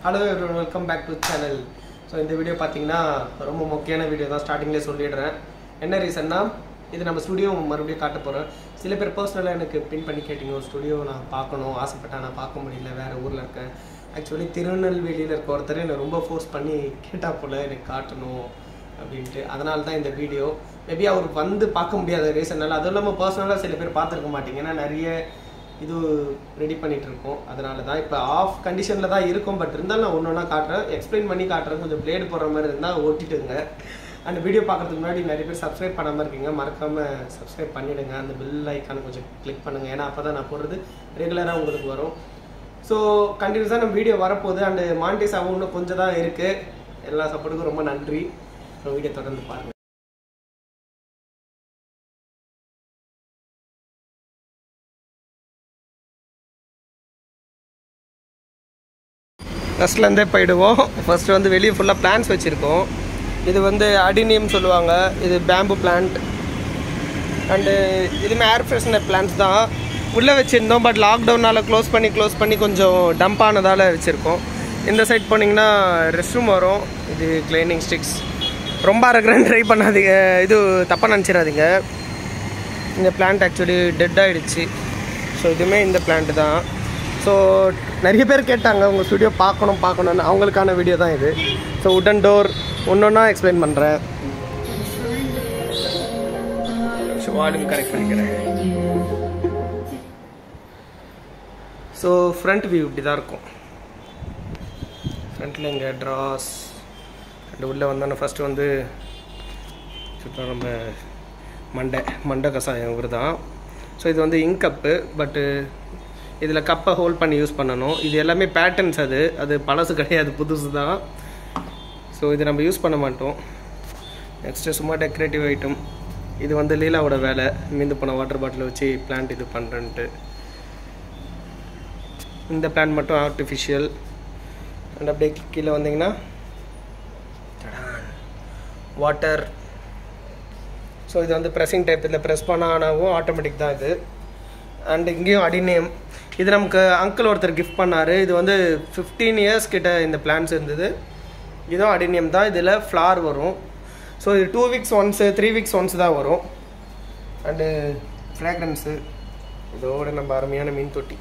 Hello welcome back to channel so இந்த video பார்த்தீங்கன்னா ரொம்ப முக்கியமான வீடியோ தான் ஸ்டார்டிங்லேயே சொல்லிடுறேன் என்ன ரீசன்னா இது நம்ம ஸ்டுடியோ மறுபடியும் காட்ட போகிறோம் சில பேர் பர்சனலாக எனக்கு பின் பண்ணி கேட்டிங்க ஸ்டுடியோ நான் பார்க்கணும் ஆசைப்பட்டேன் நான் பார்க்க முடியல வேறு ஊரில் இருக்கேன் ஆக்சுவலி திருநெல்வேலியில் இருக்க ஒருத்தர் என்னை ரொம்ப ஃபோர்ஸ் பண்ணி கேட்டா போல் எனக்கு காட்டணும் அப்படின்ட்டு அதனால தான் இந்த வீடியோ மேபி அவர் வந்து பார்க்க முடியாத ரீசன்னால அதுவும் இல்லாமல் பர்சனலாக சில பேர் பார்த்துருக்க மாட்டீங்க ஏன்னா நிறைய இது ரெடி பண்ணிட்டு இருக்கோம் அதனால தான் இப்போ ஆஃப் கண்டிஷனில் தான் இருக்கும் பட் இருந்தாலும் நான் ஒன்று ஒன்றா காட்டுறேன் எக்ஸ்பிளைன் பண்ணி காட்டுறேன் கொஞ்சம் பிளேடு போடுற மாதிரி இருந்தால் ஓட்டிட்டுங்க அந்த வீடியோ பார்க்கறதுக்கு முன்னாடி நிறைய பேர் சப்ஸ்கிரைப் பண்ணாமல் இருக்கீங்க மறக்காமல் சப்ஸ்கிரைப் பண்ணிவிடுங்க அந்த பெல் ஐக்கானை கொஞ்சம் கிளிக் பண்ணுங்கள் ஏன்னா அப்போ தான் நான் போடுறது ரெகுலராக உங்களுக்கு வரும் ஸோ கண்டினியூஸாக நம்ம வீடியோ வரப்போகுது அண்டு மானிட்டைஸ் ஆகும் இன்னும் கொஞ்சம் தான் இருக்குது எல்லா சப்போர்ட்டுக்கும் ரொம்ப நன்றி ஸோ வீடியோ தொடர்ந்து பாருங்கள் ஃபஸ்ட்லேருந்தே போயிடுவோம் ஃபர்ஸ்ட் வந்து வெளியே ஃபுல்லாக பிளான்ஸ் வச்சுருக்கோம் இது வந்து அடினியம் சொல்லுவாங்க இது பேம்பு பிளான்ட் அண்டு இதுவுமே ஏர் ஃப்ரெஷ்னர் பிளான்ஸ் தான் உள்ளே வச்சுருந்தோம் பட் லாக்டவுனால் க்ளோஸ் பண்ணி க்ளோஸ் பண்ணி கொஞ்சம் டம்ப் ஆனதால் வச்சுருக்கோம் இந்த சைட் போனீங்கன்னா ரெஸ்ட் ரூம் வரும் இது கிளீனிங் ஸ்டிக்ஸ் ரொம்ப அரைக்கிறேன்னு ட்ரை பண்ணாதீங்க இது தப்பாக நினச்சிடாதீங்க இந்த பிளான்ட் ஆக்சுவலி டெட் ஆகிடுச்சு ஸோ இதுவுமே இந்த பிளான்ட் தான் ஸோ நிறைய பேர் கேட்டாங்க உங்கள் ஸ்டுடியோ பார்க்கணும் பார்க்கணுன்னு அவங்களுக்கான வீடியோ தான் இது ஸோ உடன் டோர் ஒன்று ஒன்றா எக்ஸ்பிளைன் பண்ணுறேன் ஸோ வால்யூம் கரெக்ட் பண்ணிக்கிறேன் ஸோ ஃப்ரண்ட் வியூ இப்படி தான் இருக்கும் ஃப்ரண்ட்டில் இங்கே ட்ராஸ் அண்ட் உள்ளே வந்தோன்னே ஃபஸ்ட்டு வந்து சுத்தம் நம்ம மண்டை மண்டை கசாயம் இவர் தான் ஸோ இது வந்து இங்க் கப்பு பட்டு இதில் கப்பை ஹோல்ட் பண்ணி யூஸ் பண்ணணும் இது எல்லாமே பேட்டர்ன்ஸ் அது அது பழசு கிடையாது புதுசு தான் ஸோ இது நம்ம யூஸ் பண்ண மாட்டோம் நெக்ஸ்ட்டு சும்மா டெக்கரேட்டிவ் ஐட்டம் இது வந்து லீலாவோட வேலை மீந்து போன வாட்டர் பாட்டில் வச்சு பிளான்ட் இது பண்ணுறேன்ட்டு இந்த பிளான்ட் மட்டும் ஆர்டிஃபிஷியல் அண்ட் அப்படியே கீழே வந்தீங்கன்னா வாட்டர் ஸோ இது வந்து ப்ரெஸ்ஸிங் டைப் இதில் ப்ரெஸ் பண்ண ஆனாவும் ஆட்டோமேட்டிக் தான் இது அண்ட் இங்கேயும் அடிநேம் இது நமக்கு அங்கிள் ஒருத்தர் கிஃப்ட் பண்ணார் இது வந்து ஃபிஃப்டீன் இயர்ஸ் கிட்ட இந்த பிளான்ஸ் இருந்தது இதுவும் அடினியம் தான் இதில் ஃப்ளார் வரும் ஸோ இது two weeks once three weeks once தான் வரும் அண்டு ஃப்ராக்ரன்ஸு இதோட நம்ம அருமையான மீன் தொட்டி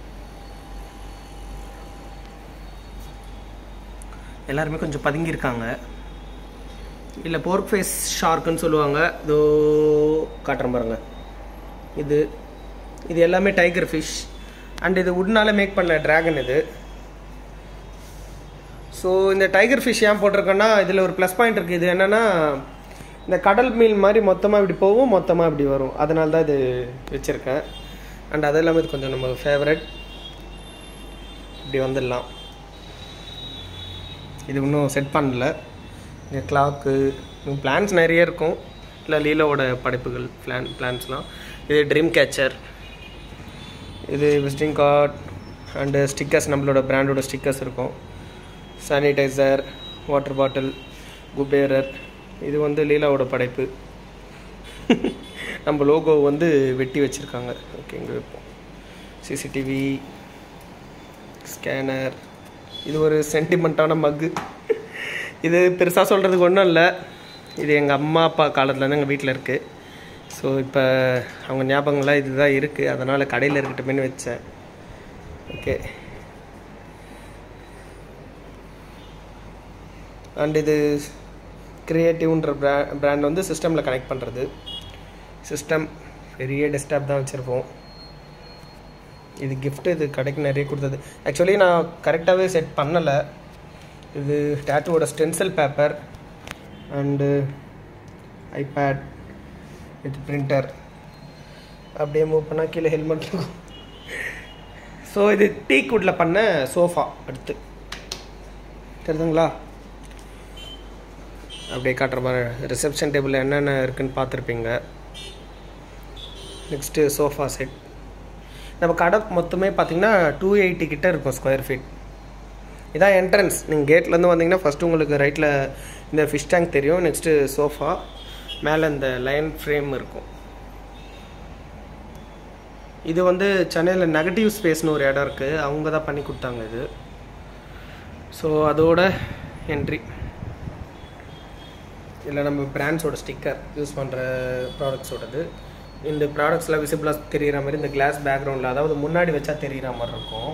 எல்லாருமே கொஞ்சம் பதுங்கியிருக்காங்க இல்லை போர்க் ஃபேஸ் ஷார்க்குன்னு சொல்லுவாங்க இதோ காட்டுறேன் பாருங்க இது இது எல்லாமே டைகர் ஃபிஷ் அண்ட் இது உட்னால மேக் பண்ண ட்ராகன் இது ஸோ இந்த டைகர் ஃபிஷ் ஏன் போட்டிருக்கேன்னா இதில் ஒரு ப்ளஸ் பாயிண்ட் இருக்குது இது என்னென்னா இந்த கடல் மீன் மாதிரி மொத்தமாக இப்படி போகும் மொத்தமாக இப்படி வரும் அதனால தான் இது வச்சுருக்கேன் அண்ட் அது இல்லாமல் இது கொஞ்சம் நம்ம ஃபேவரட் இப்படி வந்துடலாம் இது இன்னும் செட் பண்ணல இந்த கிளாக்கு பிளான்ஸ் நிறைய இருக்கும் இல்லை லீலாவோட படைப்புகள் பிளான் பிளான்ஸ்லாம் இது ட்ரீம் கேச்சர் இது விசிட்டிங் கார்ட் அண்டு ஸ்டிக்கர்ஸ் நம்மளோட பிராண்டோட ஸ்டிக்கர்ஸ் இருக்கும் சானிடைசர் வாட்டர் பாட்டில் குபேரர் இது வந்து லீலாவோட படைப்பு நம்ம லோகோ வந்து வெட்டி வச்சுருக்காங்க ஓகே இங்கே வைப்போம் சிசிடிவி ஸ்கேனர் இது ஒரு சென்டிமெண்ட்டான மக்கு இது பெருசாக சொல்கிறதுக்கு ஒன்றும் இல்லை இது எங்கள் அம்மா அப்பா காலத்துலேருந்து எங்கள் வீட்டில் இருக்குது ஸோ இப்போ அவங்க ஞாபகங்களாக இதுதான் இருக்குது அதனால் கடையில் இருக்கட்டுமேனு வச்சேன் ஓகே அண்ட் இது க்ரியேட்டிவ்ன்ற ப்ரா பிராண்ட் வந்து சிஸ்டமில் கனெக்ட் பண்ணுறது சிஸ்டம் பெரிய டெஸ்க்டாப் தான் வச்சுருப்போம் இது கிஃப்ட் இது கடைக்கு நிறைய கொடுத்தது ஆக்சுவலி நான் கரெக்டாகவே செட் பண்ணலை இது டேட்டூவோட ஸ்டென்சில் பேப்பர் அண்டு ஐபேட் இது பிரிண்டர் அப்படியே மூவ் பண்ணால் கீழே ஹெல்மெட் இருக்கும் ஸோ இது டீக் வுட்டில் பண்ண சோஃபா அடுத்து தெரியுதுங்களா அப்படியே காட்டுற மாதிரி ரிசப்ஷன் டேபிளில் என்னென்ன இருக்குன்னு பார்த்துருப்பீங்க நெக்ஸ்ட்டு சோஃபா செட் நம்ம கடை மொத்தமே பார்த்தீங்கன்னா டூ எயிட்டி கிட்ட இருக்கும் ஸ்கொயர் ஃபீட் இதான் என்ட்ரன்ஸ் நீங்கள் கேட்லேருந்து வந்தீங்கன்னா ஃபஸ்ட்டு உங்களுக்கு ரைட்டில் இந்த ஃபிஷ் டேங்க் தெரியும் நெக்ஸ்ட்டு சோஃபா மேலே இந்த லைன் ஃப்ரேம் இருக்கும் இது வந்து சென்னையில் நெகட்டிவ் ஸ்பேஸ்னு ஒரு இடம் இருக்குது அவங்க தான் பண்ணி கொடுத்தாங்க இது ஸோ அதோட என்ட்ரி இல்லை நம்ம பிராண்ட்ஸோட ஸ்டிக்கர் யூஸ் பண்ணுற ப்ராடக்ட்ஸோடது இந்த ப்ராடக்ட்ஸ்லாம் விசிபிளாக தெரிகிற மாதிரி இந்த கிளாஸ் பேக்ரவுண்டில் அதாவது முன்னாடி வச்சா தெரிகிற மாதிரி இருக்கும்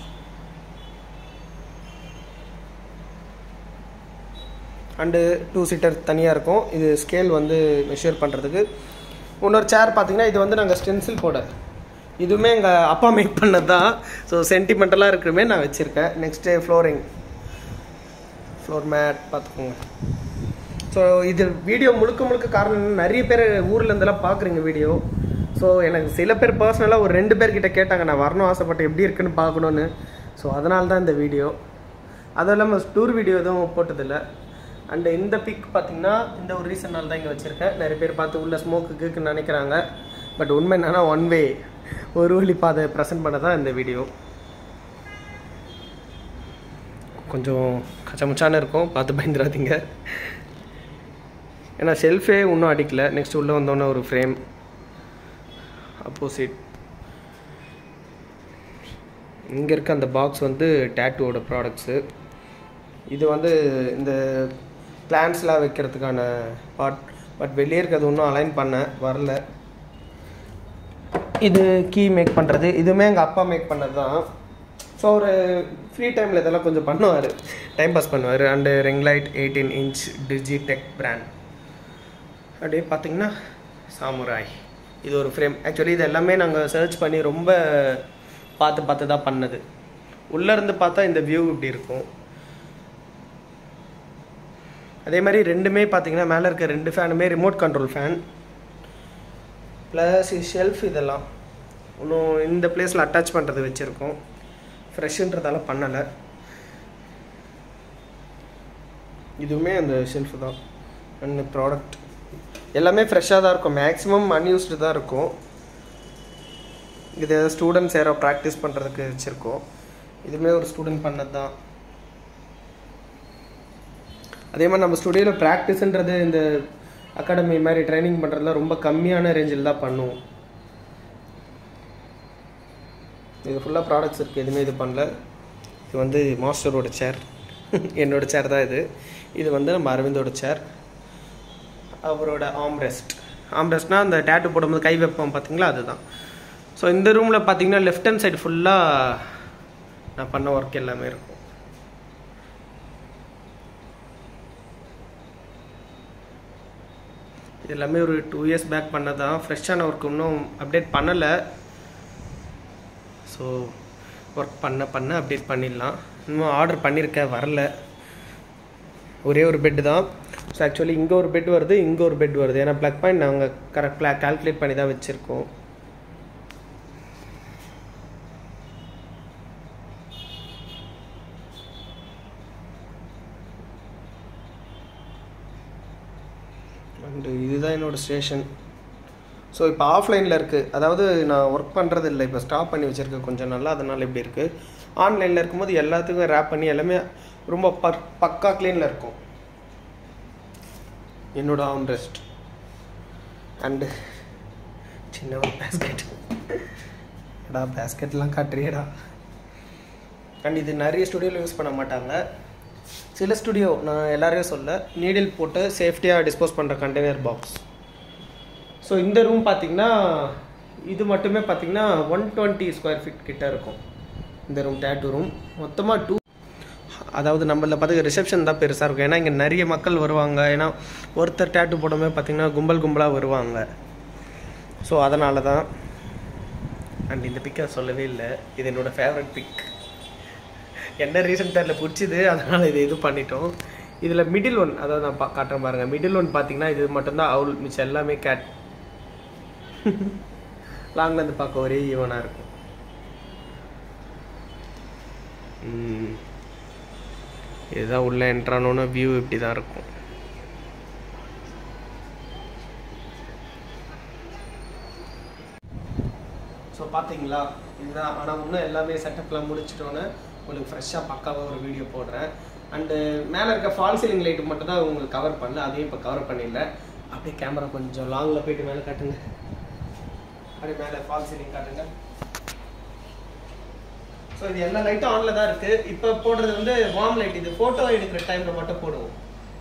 அண்டு டூ சீட்டர் தனியாக இருக்கும் இது ஸ்கேல் வந்து மெஷர் பண்ணுறதுக்கு இன்னொரு சேர் பார்த்தீங்கன்னா இது வந்து நாங்கள் ஸ்டென்சில் போட இதுவுமே எங்கள் அப்பா மேக் பண்ணது தான் ஸோ சென்டிமெண்டலாக இருக்கிறமே நான் வச்சுருக்கேன் நெக்ஸ்ட்டு ஃப்ளோரிங் ஃப்ளோர் மேட் பார்த்துக்கோங்க ஸோ இது வீடியோ முழுக்க முழுக்க காரணம் என்னன்னா, நிறைய பேர் ஊர்ல இருந்தெல்லாம் பார்க்குறீங்க வீடியோ ஸோ எனக்கு சில பேர் பர்சனலாக ஒரு ரெண்டு பேர்கிட்ட கேட்டாங்க நான் வரணும் ஆசைப்பட்டேன் எப்படி இருக்குன்னு பார்க்கணுன்னு ஸோ அதனால தான் இந்த வீடியோ அதுவும் இல்லாமல் டூர் வீடியோ எதுவும் போட்டதில்லை அண்ட் இந்த பிக் பார்த்தீங்கன்னா இந்த ஒரு ரீசனால் தான் இங்கே வச்சுருக்கேன் நிறைய பேர் பார்த்து உள்ள ஸ்மோக்கு கீக்குன்னு நினைக்கிறாங்க பட் உண்மை என்னன்னா ஒன் வே ஒரு வழி பாதை ப்ரெசென்ட் பண்ண தான் இந்த வீடியோ கொஞ்சம் கச்சமுச்சான இருக்கும் பார்த்து பயந்துடாதீங்க ஏன்னா ஷெல்ஃபே இன்னும் அடிக்கல நெக்ஸ்ட் உள்ளே வந்தோன்னே ஒரு ஃப்ரேம் அப்போசிட் இங்கே இருக்க அந்த பாக்ஸ் வந்து டேட்டூவோட ப்ராடக்ட்ஸு இது வந்து இந்த பிளான்ஸ்லாம் வைக்கிறதுக்கான பார்ட் பட் வெளியே இருக்கிறது இன்னும் அலைன் பண்ண வரல இது கீ மேக் பண்ணுறது இதுவுமே எங்கள் அப்பா மேக் பண்ணது தான் ஸோ ஒரு ஃப்ரீ டைமில் இதெல்லாம் கொஞ்சம் பண்ணுவார் டைம் பாஸ் பண்ணுவார் and ring light eighteen inch Digitek brand அப்படியே பார்த்தீங்கன்னா சாமுராய் இது ஒரு ஃப்ரேம் ஆக்சுவலி இது எல்லாமே நாங்கள் சர்ச் பண்ணி ரொம்ப பார்த்து பார்த்து தான் பண்ணது உள்ளே இருந்து பார்த்தா இந்த வியூ இப்படி இருக்கும் அதே மாதிரி ரெண்டுமே பார்த்தீங்கன்னா மேலே இருக்க ரெண்டு ஃபேனுமே remote control fan plus shelf இதெல்லாம் இன்னும் இந்த பிளேஸில் அட்டாச் பண்ணுறது வச்சுருக்கோம் ஃப்ரெஷ்ஷுன்றதால பண்ணலை இதுவுமே அந்த ஷெல்ஃப் தான் அண்ட் ப்ராடக்ட் எல்லாமே ஃப்ரெஷ்ஷாக தான் இருக்கும் மேக்ஸிமம் அன்யூஸ்டு தான் இருக்கும் இது ஸ்டூடெண்ட்ஸ் யாரோ ப்ராக்டிஸ் பண்ணுறதுக்கு வச்சுருக்கோம் இதுவுமே ஒரு ஸ்டூடெண்ட் பண்ணது தான் அதே மாதிரி நம்ம ஸ்டுடியோவில் ப்ராக்டிஸ்ன்றது இந்த அகாடமி மாதிரி ட்ரைனிங் பண்ணுறதுலாம் ரொம்ப கம்மியான ரேஞ்சில் தான் பண்ணுவோம் இது ஃபுல்லாக ப்ராடக்ட்ஸ் இருக்குது எதுவுமே இது பண்ணல இது வந்து மாஸ்டரோட சேர் என்னோட சேர் தான் இது இது வந்து நம்ம அரவிந்தோட சேர் அவரோட ஆம்ரெஸ்ட் ஆம்ரெஸ்ட்னால் அந்த டேட்டு போடும்போது கை வைப்போம் பார்த்தீங்களா அதுதான் ஸோ இந்த ரூமில் பார்த்தீங்கன்னா லெஃப்ட் ஹேண்ட் சைடு ஃபுல்லாக நான் பண்ண ஒர்க் எல்லாமே இருக்கும் இது எல்லாமே ஒரு டூ இயர்ஸ் பேக் பண்ணதான் ஃப்ரெஷ்ஷான ஒர்க் இன்னும் அப்டேட் பண்ணலை ஸோ ஒர்க் பண்ண பண்ண அப்டேட் பண்ணிடலாம் இன்னும் ஆர்டர் பண்ணியிருக்கேன் வரல ஒரே ஒரு பெட்டு தான் ஸோ ஆக்சுவலி இங்கே ஒரு பெட் வருது இங்கே ஒரு பெட் வருது ஏன்னா ப்ளக் பாயிண்ட் நாங்கள் கரெக்டாக கால்குலேட் பண்ணி தான் வச்சுருக்கோம் அண்டு இதுதான் என்னோட ஸ்டேஷன் ஸோ இப்போ ஆஃப்லைனில் இருக்குது அதாவது நான் ஒர்க் பண்ணுறது இல்லை இப்போ ஸ்டாப் பண்ணி வச்சுருக்கேன் கொஞ்சம் நல்லா அதனால் இப்படி இருக்குது ஆன்லைனில் இருக்கும்போது எல்லாத்துக்கும் ரேப் பண்ணி எல்லாமே ரொம்ப பக் பக்கா க்ளீனில் இருக்கும் என்னோட ஆம் ரெஸ்ட் அண்டு சின்ன ஒரு பேஸ்கெட் எடா பேஸ்கெட்லாம் காட்டுறியடா அண்ட் இது நிறைய ஸ்டுடியோவில் யூஸ் பண்ண மாட்டாங்க சில ஸ்டுடியோ நான் எல்லாரையும் சொல்ல நீடில் போட்டு சேஃப்டியாக டிஸ்போஸ் பண்ணுற கண்டெய்னர் பாக்ஸ் ஸோ இந்த ரூம் பார்த்தீங்கன்னா இது மட்டுமே பார்த்தீங்கன்னா ஒன் டுவெண்ட்டி ஸ்கொயர் ஃபீட் கிட்ட இருக்கும் இந்த ரூம் டேட்டு ரூம் மொத்தமாக டூ அதாவது நம்மள பார்த்து ரிசப்ஷன் தான் பெருசாக இருக்கும் ஏன்னா இங்கே நிறைய மக்கள் வருவாங்க ஏன்னா ஒருத்தர் டேட்டு போடும்போது பார்த்தீங்கன்னா கும்பல் கும்பலாக வருவாங்க ஸோ அதனால தான் அண்ட் இந்த பிக்கை சொல்லவே இல்லை இது என்னோடய ஃபேவரட் பிக் என்ன ரீசன் தெரியல பிடிச்சிது அதனால் இது இது பண்ணிட்டோம் இதில் மிடில் ஒன் அதாவது நான் பா காட்டுறேன் பாருங்கள் மிடில் ஒன் பார்த்தீங்கன்னா இது மட்டும்தான் அவுல் மிச்சம் எல்லாமே கேட் லாங்லேருந்து பார்க்க ஒரே ஈவனாக இருக்கும் ம். இதுதான் உள்ள என்ட்ரானோன்னா வியூ இப்படி தான் இருக்கும் ஸோ பார்த்தீங்களா இதுதான் ஆனால் இன்னும் எல்லாமே செட்டப்லாம் முடிச்சிட்டோன்னே உங்களுக்கு ஃப்ரெஷ்ஷாக பக்காவாக ஒரு வீடியோ போடுறேன் அண்டு மேலே இருக்க ஃபால் சீலிங் லைட்டு மட்டும் தான் உங்களுக்கு கவர் பண்ணல அதையும் இப்போ கவர் பண்ணிடல அப்படியே கேமரா கொஞ்சம் லாங்கில் போயிட்டு மேலே காட்டுங்க அப்படியே மேலே ஃபால் சீலிங் காட்டுங்க ஸோ ஸோ இது எல்லா லைட்டும் ஆனில் தான் இருக்குது இப்போ போடுறது வந்து வார்ம் லைட் இது ஃபோட்டோ எடுக்கிற டைமில் மட்டும் போடுவோம்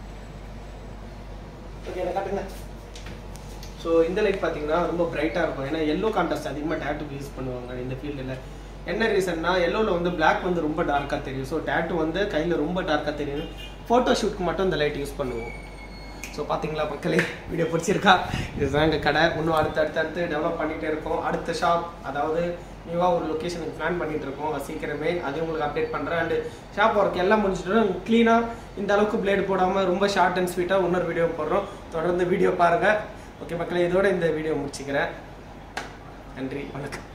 ஓகே என்ன காட்டுங்க ஸோ இந்த லைட் பார்த்தீங்கன்னா ரொம்ப பிரைட்டாக இருக்கும் ஏன்னா எல்லோ கான்ட்ராஸ்ட் அதிகமாக டேட்டு யூஸ் பண்ணுவாங்க இந்த ஃபீல்டில் என்ன ரீசன்னா எல்லோவில் வந்து பிளாக் வந்து ரொம்ப டார்க்காக தெரியும் ஸோ டேட்டு வந்து கையில் ரொம்ப டார்க்காக தெரியும் ஃபோட்டோ ஷூட்க்கு மட்டும் இந்த லைட் யூஸ் பண்ணுவோம் ஸோ பார்த்தீங்களா மக்களே வீடியோ பிடிச்சிருக்கா இதுதான் எங்கள் கடை இன்னும் அடுத்து அடுத்து அடுத்து டெவலப் பண்ணிகிட்டே இருக்கோம் அடுத்த ஷாப் அதாவது நியூவாக ஒரு லொக்கேஷனுக்கு பிளான் பண்ணிட்டு இருக்கோம் அது சீக்கிரமே அதையும் உங்களுக்கு அப்டேட் பண்ணுறேன் அண்டு ஷாப் ஒர்க் எல்லாம் முடிச்சுட்டு க்ளீனாக இந்த அளவுக்கு பிளேடு போடாமல் ரொம்ப ஷார்ட் அண்ட் ஸ்வீட்டாக இன்னொரு வீடியோ போடுறோம் தொடர்ந்து வீடியோ பாருங்கள் ஓகே மக்களே இதோட இந்த வீடியோ முடிச்சுக்கிறேன் நன்றி வணக்கம்